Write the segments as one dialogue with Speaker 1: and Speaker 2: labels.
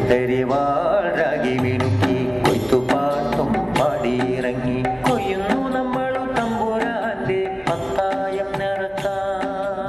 Speaker 1: തരിവാൾ രാഗി മിനുക്കി കൊയ്ത്തുപാട്ടും പാടിയിറങ്ങി കൊയ്യുന്നു നമ്മൾ തമ്പുരാന്റെ പത്തായം നിറക്കാൻ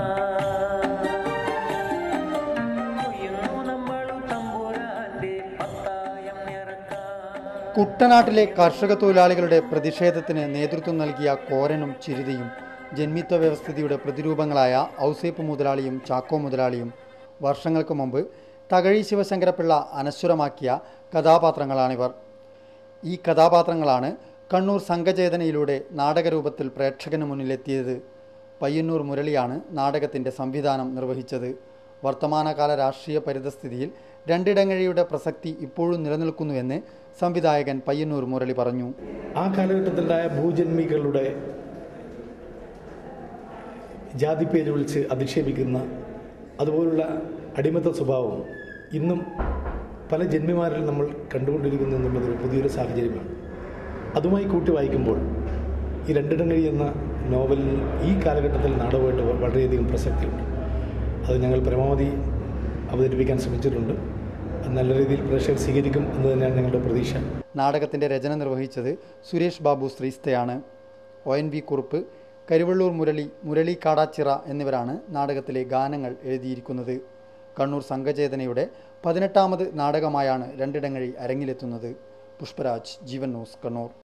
Speaker 1: കൊയ്യുന്നു നമ്മൾ തമ്പുരാന്റെ പത്തായം നിറക്കാൻ
Speaker 2: കുട്ടനാട്ടിലെ കർഷക തൊഴിലാളികളുടെ പ്രതിഷേധത്തിന് നേതൃത്വം നൽകിയ കോരനും ചിരുതയും ജന്മിത്വ വ്യവസ്ഥിതിയുടെ പ്രതിരൂപങ്ങളായ ഔസേപ്പ് മുതലാളിയും ചാക്കോ മുതലാളിയും വർഷങ്ങൾക്ക് മുമ്പ് തകഴി ശിവശങ്കരപ്പിള്ള അനശ്വരമാക്കിയ കഥാപാത്രങ്ങളാണിവർ ഈ കഥാപാത്രങ്ങളാണ് കണ്ണൂർ സംഘചേതനയിലൂടെ നാടകരൂപത്തിൽ പ്രേക്ഷകന് മുന്നിലെത്തിയത് പയ്യന്നൂർ മുരളിയാണ് നാടകത്തിൻ്റെ സംവിധാനം നിർവഹിച്ചത് വർത്തമാനകാല രാഷ്ട്രീയ പരിതസ്ഥിതിയിൽ രണ്ടിടങ്ങഴിയുടെ പ്രസക്തി ഇപ്പോഴും നിലനിൽക്കുന്നുവെന്ന് സംവിധായകൻ പയ്യന്നൂർ മുരളി പറഞ്ഞു
Speaker 3: ആ കാലഘട്ടത്തിലുണ്ടായ ഭൂജന്മികളുടെ ജാതി പേര് വിളിച്ച് അധിക്ഷേപിക്കുന്ന അതുപോലുള്ള അടിമത്ത സ്വഭാവം ഇന്നും പല ജന്മിമാരിൽ നമ്മൾ കണ്ടുകൊണ്ടിരിക്കുന്നു എന്നുള്ളത് പുതിയൊരു സാഹചര്യമാണ് അതുമായി കൂട്ടി വായിക്കുമ്പോൾ ഈ രണ്ടിടങ്ങഴി എന്ന നോവലിൽ ഈ കാലഘട്ടത്തിൽ നാടകമായിട്ട് വ- വളരെയധികം പ്രസക്തിയുണ്ട് അത് ഞങ്ങൾ പരമാവധി അവതരിപ്പിക്കാൻ ശ്രമിച്ചിട്ടുണ്ട് അത് നല്ല രീതിയിൽ പ്രേക്ഷകർ സ്വീകരിക്കും എന്ന് തന്നെയാണ് ഞങ്ങളുടെ പ്രതീക്ഷ
Speaker 2: നാടകത്തിൻ്റെ രചന നിർവഹിച്ചത് സുരേഷ് ബാബു ശ്രീസ്തയാണ് O N V Kurup Karuvallur Murali Murali Kadachira എന്നിവരാണ് നാടകത്തിലെ ഗാനങ്ങൾ എഴുതിയിരിക്കുന്നത് കണ്ണൂർ സംഘചേതനയുടെ പതിനെട്ടാമത് നാടകമായാണ് രണ്ടിടങ്ങഴി അരങ്ങിലെത്തുന്നത് പുഷ്പരാജ് ജീവൻ ന്യൂസ് കണ്ണൂർ